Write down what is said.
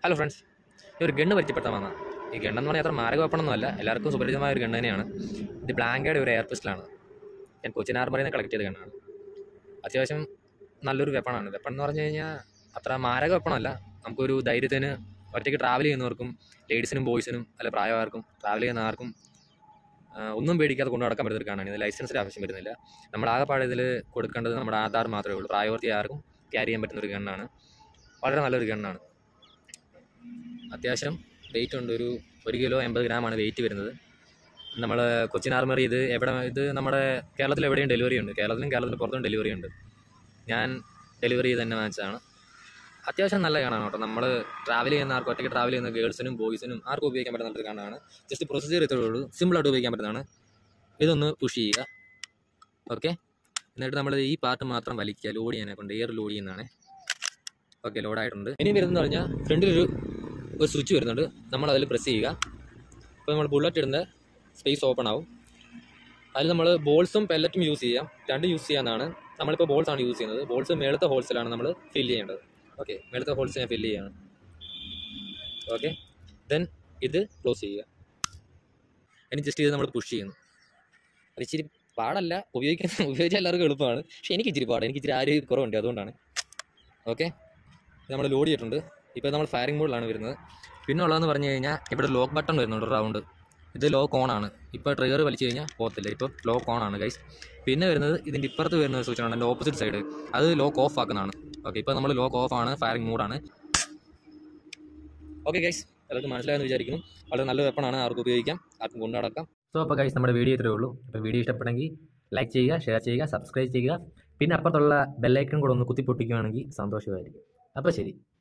hello friends ഈ ഒരു gun പരിചയപ്പെടുത്താൻ വന്ന ഈ ഗണ്ണെന്ന് പറഞ്ഞാൽ അത്ര മാരക വെപ്പണമൊന്നുമല്ല എല്ലാവർക്കും സുപരിചിതമായ ഒരു ഗണ്ണ് തന്നെയാണ് ഇത് ബ്ലാങ്കയുടെ ഒരു എയർ പിസ്റ്റലാണ് ഞാൻ കൊച്ചിൻ ആർമറിയിൽ നിന്ന് കളക്ട് ചെയ്ത ഗണ്ണാണ് അത്യാവശ്യം നല്ലൊരു വെപ്പണാണ് വെപ്പൺ എന്ന് പറഞ്ഞു കഴിഞ്ഞാൽ അത്ര മാരക വെപ്പണമല്ല നമുക്കൊരു ധൈര്യത്തിന് ഒറ്റയ്ക്ക് ട്രാവൽ ചെയ്യുന്നവർക്കും ലേഡീസിനും ബോയ്സിനും അല്ല പ്രായമാർക്കും ട്രാവൽ ചെയ്യുന്ന ആർക്കും ആ, ഒന്നും പേടിക്കാതെ കൊണ്ടു നടക്കാൻ പറ്റുന്ന ഒരു ഗണ്ണാണ് ഇത് ലൈസൻസിൻ്റെ ആവശ്യം വരുന്നില്ല നമ്മൾ ആകെപ്പാടെ ഇതിൽ കൊടുക്കേണ്ടത് നമ്മുടെ ആധാർ മാത്രമേ ഉള്ളൂ പ്രായപൂർത്തി ആർക്കും ക്യാരി ചെയ്യാൻ പറ്റുന്ന ഒരു ഗണ്ണാണ് വളരെ നല്ലൊരു ഗണ്ണാണ് അത്യാവശ്യം വെയിറ്റ് ഉണ്ട് ഒരു ഒരു കിലോ എൺപത് ഗ്രാമാണ് വെയിറ്റ് വരുന്നത് നമ്മൾ കൊച്ചിൻ ആർമറി ഇത് എവിടെ ഇത് നമ്മുടെ കേരളത്തിൽ എവിടെയും ഡെലിവറി ഉണ്ട് കേരളത്തിലും കേരളത്തിന് പുറത്തും ഡെലിവറി ഉണ്ട് ഞാൻ ഡെലിവറി ചെയ്ത് തന്നെ വാങ്ങിച്ചതാണ് അത്യാവശ്യം നല്ല കാണാണ് കേട്ടോ നമ്മൾ ട്രാവൽ ചെയ്യുന്ന ആർക്കും ഒറ്റയ്ക്ക് ട്രാവൽ ചെയ്യുന്ന ഗേൾസിനും ബോയ്സിനും ആർക്കും ഉപയോഗിക്കാൻ പറ്റുന്ന നല്ലൊരു കാണാണ് ജസ്റ്റ് പ്രൊസീജിയർ ഇത്രയേ ഉള്ളൂ സിമ്പിളായിട്ട് ഉപയോഗിക്കാൻ പറ്റുന്നതാണ് ഇതൊന്ന് പുഷ് ചെയ്യുക ഓക്കെ എന്നിട്ട് നമ്മൾ ഈ പാർട്ട് മാത്രം വലിക്കുക ലോഡ് ചെയ്യാനെ കൊണ്ട് എയർ ലോഡ് ചെയ്യുന്നതാണ് ഓക്കെ ലോഡായിട്ടുണ്ട് ഇനി വരുന്നതെന്ന് പറഞ്ഞാൽ ഫ്രണ്ടിലൊരു ഒരു സ്വിച്ച് വരുന്നുണ്ട് നമ്മൾ അതിൽ പ്രസ് ചെയ്യുക അപ്പോൾ നമ്മൾ ബുള്ളറ്റ് ഇടുന്ന സ്പേസ് ഓപ്പൺ ആവും അതിൽ നമ്മൾ ബോൾസും പെല്ലറ്റും യൂസ് ചെയ്യാം രണ്ടും യൂസ് ചെയ്യാനാണ് നമ്മളിപ്പോൾ ബോൾസ് ആണ് യൂസ് ചെയ്യുന്നത് ബോൾസ് മേളത്തെ ഹോൾസിലാണ് നമ്മൾ ഫില്ല് ചെയ്യേണ്ടത് ഓക്കെ മേളത്തെ ഹോൾസ് ഞാൻ ഫില്ല് ചെയ്യാണ് ഓക്കെ ദെൻ ഇത് ക്ലോസ് ചെയ്യുക ഇനി ജസ്റ്റ് ഇത് നമ്മൾ പുഷ് ചെയ്യുന്നു അത് ഇച്ചിരി പാടല്ല ഉപയോഗിക്കാൻ ഉപയോഗിച്ചാൽ എല്ലാവർക്കും എളുപ്പമാണ് പക്ഷേ എനിക്ക് ഇച്ചിരി പാടാണ് എനിക്ക് ഇച്ചിരി ആരോഗ്യ കുറവുണ്ട് അതുകൊണ്ടാണ് ഓക്കെ നമ്മൾ ലോഡ് ചെയ്തിട്ടുണ്ട് ഇപ്പോൾ നമ്മൾ ഫയറിംഗ് മോഡിലാണ് വരുന്നത് പിന്നെ ഉള്ളതെന്ന് പറഞ്ഞു കഴിഞ്ഞാൽ ഇവിടെ ലോക്ക് ബട്ടൺ വരുന്നുണ്ട് റൗണ്ട് ഇത് ലോക്ക് ഓൺ ആണ് ഇപ്പോൾ ട്രിഗർ വലിച്ചു കഴിഞ്ഞാൽ പോകത്തില്ല ഇപ്പോൾ ലോക്ക് ഓൺ ആണ് ഗൈസ് പിന്നെ വരുന്നത് ഇതിൻ്റെ ഇപ്പുറത്ത് വരുന്ന ഒരു സ്വിച്ചാണ് എൻ്റെ ഓപ്പോസിറ്റ് സൈഡ് അത് ലോക്ക് ഓഫ് ആക്കുന്നതാണ് ഓക്കെ ഇപ്പോൾ നമ്മൾ ലോക്ക് ഓഫ് ആണ് ഫയറിംഗ് മോഡാണ് ഓക്കെ ഗൈസ് എല്ലാവർക്കും മനസ്സിലായെന്ന് വിചാരിക്കുന്നു വളരെ നല്ല വെപ്പണാണ് ആർക്കും ഉപയോഗിക്കാം ആർക്കും കൊണ്ടു നടക്കാം സോ അപ്പോൾ ഗൈസ് നമ്മുടെ വീഡിയോ ഇത്രയേ ഉള്ളൂ അപ്പോൾ വീഡിയോ ഇഷ്ടപ്പെട്ടെങ്കിൽ ലൈക്ക് ചെയ്യുക ഷെയർ ചെയ്യുക സബ്സ്ക്രൈബ് ചെയ്യുക പിന്നെ അപ്പുറത്തുള്ള ബെല്ലൈക്കൺ കൂടെ ഒന്ന് കുത്തി പൊട്ടിക്കുകയാണെങ്കിൽ സന്തോഷമായിരിക്കും അപ്പോൾ ശരി